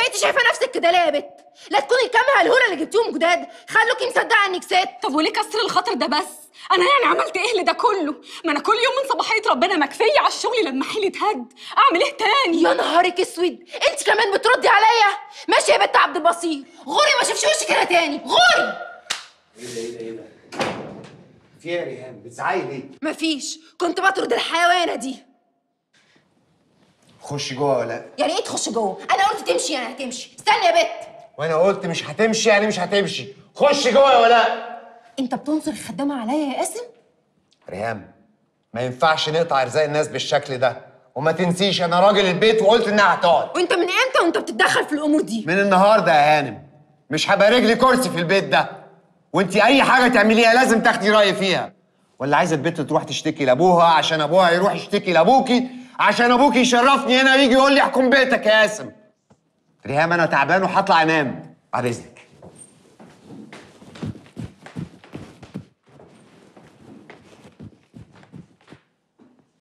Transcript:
انت شايفه نفسك كده ليه يا بت لا تكوني كام هالهوله اللي جبتيهم جداد خلوكي مصدقه انك ست طب وليه كسر الخاطر ده بس انا يعني عملت ايه لده كله ما انا كل يوم من صباحيه ربنا مكفيه على الشغل لما حيلي اتهد اعمل ايه تاني يا نهارك اسود انت كمان بتردي عليا ماشي يا بت عبد البصير غوري ما اشوفش وشك هنا تاني غوري ايه ده ايه ده ايه ده؟ في ايه يا ريهام؟ بتزعقي ليه؟ مفيش كنت بطرد الحيوانه دي خش جوه ولا لا؟ يعني ايه تخش جوه انا قلت تمشي يعني هتمشي استني يا بت وانا قلت مش هتمشي يعني مش هتمشي خش جوه ولا لا؟ انت بتنصر الخدامه عليا يا قاسم ريهام ما ينفعش نقطع ارزاق الناس بالشكل ده وما تنسيش انا راجل البيت وقلت انها هتقعد وانت من امتى وانت بتتدخل في الامور دي من النهارده يا هانم مش هبقى رجلي كرسي في البيت ده وانت اي حاجه تعمليها لازم تاخدي رايي فيها ولا عايزه البنت تروح تشتكي لابوها عشان ابوها يروح يشتكي لابوكي عشان ابوكي يشرفني هنا ويجي يقول لي احكم بيتك يا قاسم ريهام انا تعبان وهطلع انام بعد اذنك